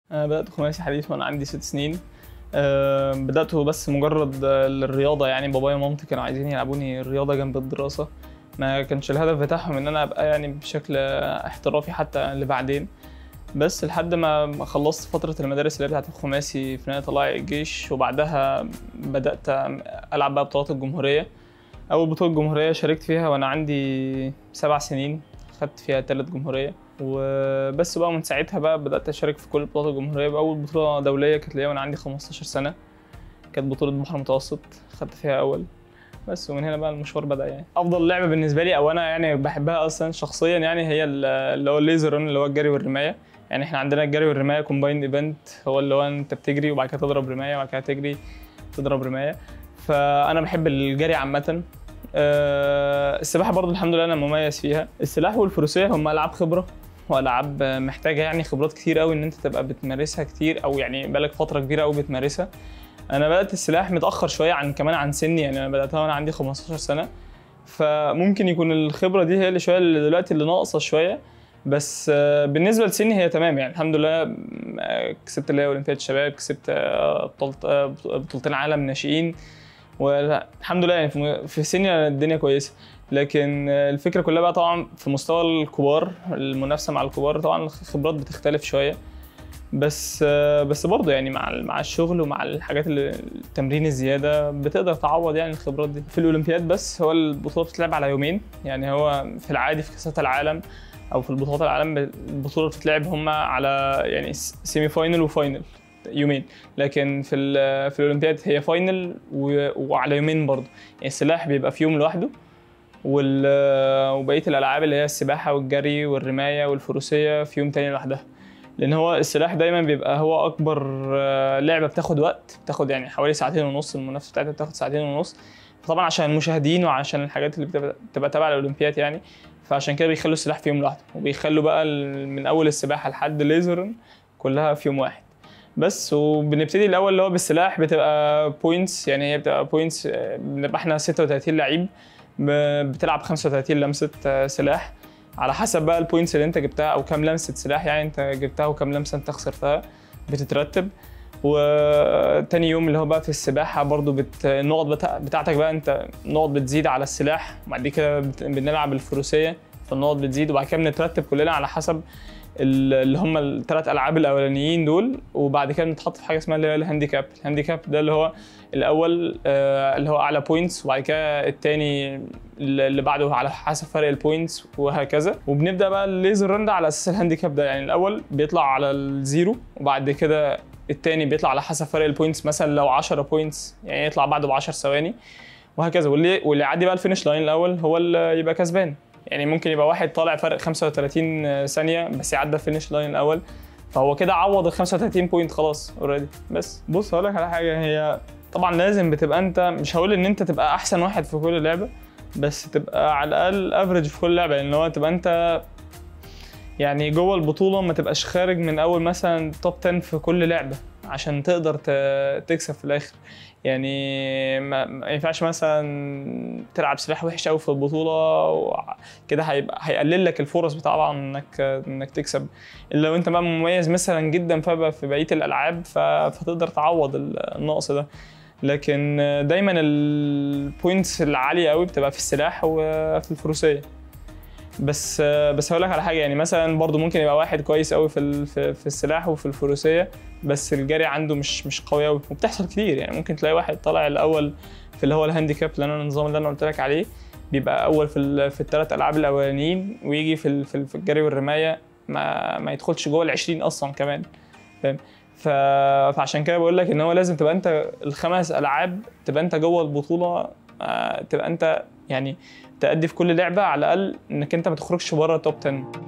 أنا بدأت خماسي حديث وأنا عندي ست سنين أه بدأته بس مجرد آه، للرياضة يعني بابايا ومامتي كانوا عايزين يلعبوني الرياضة جنب الدراسة ما كانش الهدف بتاعهم إن أنا أبقى يعني بشكل احترافي حتى لبعدين بس لحد ما ما خلصت فترة المدارس اللي هي بتاعت الخماسي في نهاية طلائع الجيش وبعدها بدأت ألعب بقى بطولات الجمهورية أول بطولة جمهورية شاركت فيها وأنا عندي سبع سنين خدت فيها تالت جمهورية وبس بقى من ساعتها بقى بدأت أشارك في كل البطولات الجمهورية بأول بطولة دولية كانت ليا وأنا عندي 15 سنة كانت بطولة بحر متوسط خدت فيها أول بس ومن هنا بقى المشوار بدأ يعني أفضل لعبة بالنسبة لي أو أنا يعني بحبها أصلا شخصيا يعني هي ال- اللي هو الليزر رن اللي هو الجري والرماية يعني احنا عندنا الجري والرماية كومبايند ايفنت هو اللي هو انت بتجري وبعد كده تضرب رماية وبعد كده تجري تضرب رماية فأنا بحب الجري عامة آه، السباحة برضو الحمد لله أنا مميز فيها السلاح والفروسية هم ألعاب خبرة والعاب محتاجه يعني خبرات كتير قوي ان انت تبقى بتمارسها كتير او يعني بقالك فتره كبيره قوي بتمارسها انا بدات السلاح متاخر شويه عن كمان عن سني يعني انا بداتها وانا عندي 15 سنه فممكن يكون الخبره دي هي اللي شويه اللي دلوقتي اللي ناقصه شويه بس آه، بالنسبه لسني هي تمام يعني الحمد لله آه، كسبت اللي هي اولمبياد الشباب كسبت آه، بطولة آه، بطولتين عالم ناشئين والحمد لله يعني في- في سني أنا الدنيا كويسه لكن آه، الفكره كلها بقى طبعا في مستوى الكبار المنافسه مع الكبار طبعا الخبرات بتختلف شويه بس آه، بس برضه يعني مع مع الشغل ومع الحاجات اللي التمرين الزياده بتقدر تعوض يعني الخبرات دي في الاولمبياد بس هو البطوله بتتلعب على يومين يعني هو في العادي في كاسات العالم او في البطولات العالم البطوله بتتلعب هم على يعني سيمي فاينل وفاينل يومين لكن في ال- في الاولمبياد هي فاينل و- وعلى يومين برضه يعني السلاح بيبقى في يوم لوحده وال وبقيه الالعاب اللي هي السباحه والجري والرمايه والفروسيه في يوم تاني لوحدها لان هو السلاح دايما بيبقى هو اكبر آه، لعبه بتاخد وقت بتاخد يعني حوالي ساعتين ونص المنافسه بتاعتها بتاخد ساعتين ونص طبعا عشان المشاهدين وعشان الحاجات اللي بتبقى بتبقى تبع الاولمبياد يعني فعشان كده بيخلوا السلاح في يوم لوحده وبيخلوا بقى ال- من اول السباحه لحد ليزرن كلها في يوم واحد بس وبنبتدي الاول اللي هو بالسلاح بتبقى بوينتس يعني هي بتبقى بوينتس بنبقى احنا 36 لعيب ب- بتلعب 35 لمسه آه، سلاح على حسب بقى البوينتس اللي انت جبتها او كام لمسه سلاح يعني انت جبتها وكام لمسه انت خسرتها بتترتب وتاني يوم اللي هو بقى في السباحة برضو بت... النقط بتا... بتاعتك بقى انت نقط بتزيد على السلاح وبعد كده بت... بنلعب الفروسية فالنقط بتزيد وبعد كده بنترتب كلنا على حسب ال- اللي هم الثلاث العاب الاولانيين دول وبعد كده بنتحط في حاجه اسمها اللي هي الهانديكاب الهانديكاب ده اللي هو الاول آه، اللي هو اعلى بوينتس وبعد كده الثاني اللي بعده على حسب فرق البوينتس وهكذا وبنبدا بقى الليزر رن ده على اساس الهانديكاب ده يعني الاول بيطلع على الزيرو وبعد كده التاني بيطلع على حسب فرق البوينتس مثلا لو 10 بوينتس يعني يطلع بعده ب 10 ثواني وهكذا واللي واللي يعدي بقى الفينش لاين الاول هو اللي يبقى كسبان يعني ممكن يبقى واحد طالع فرق 35 ثانيه بس يعدى الفينش لاين الاول فهو كده عوض ال 35 بوينت خلاص اوريدي بس بص هقول لك على حاجه هي طبعا لازم بتبقى انت مش هقول ان انت تبقى احسن واحد في كل لعبه بس تبقى على الاقل افريج في كل لعبه يعني هو تبقى انت يعني جوه البطوله ما تبقاش خارج من اول مثلا توب 10 في كل لعبه عشان تقدر ت- تكسب في الاخر يعني ما, ما ينفعش مثلا تلعب سلاح وحش قوي في البطوله وكده هيبقى هيقلل لك الفرص طبعا انك انك تكسب الا لو انت بقى مميز مثلا جدا فبقى في بقيه الالعاب ف- فتقدر تعوض النقص ده لكن دايما البوينتس العاليه قوي بتبقى في السلاح وفي الفروسيه بس بس هقول لك على حاجه يعني مثلا برضو ممكن يبقى واحد كويس قوي في ال- في في السلاح وفي الفروسيه بس الجري عنده مش مش قوي قوي وبتحصل كتير يعني ممكن تلاقي واحد طالع الاول في اللي هو الهانديكاب اللي انا النظام اللي انا قلت لك عليه بيبقى اول في ال- في الثلاث العاب الاولانيين ويجي في ال- في ال- في الجري والرمايه ما ما يدخلش جوه ال 20 اصلا كمان فاهم ف... فعشان كده بقول لك ان هو لازم تبقى انت الخمس العاب تبقى انت جوه البطوله آه، تبقى انت يعني تأدي في كل لعبه على الاقل انك انت ما تخرجش بره التوب 10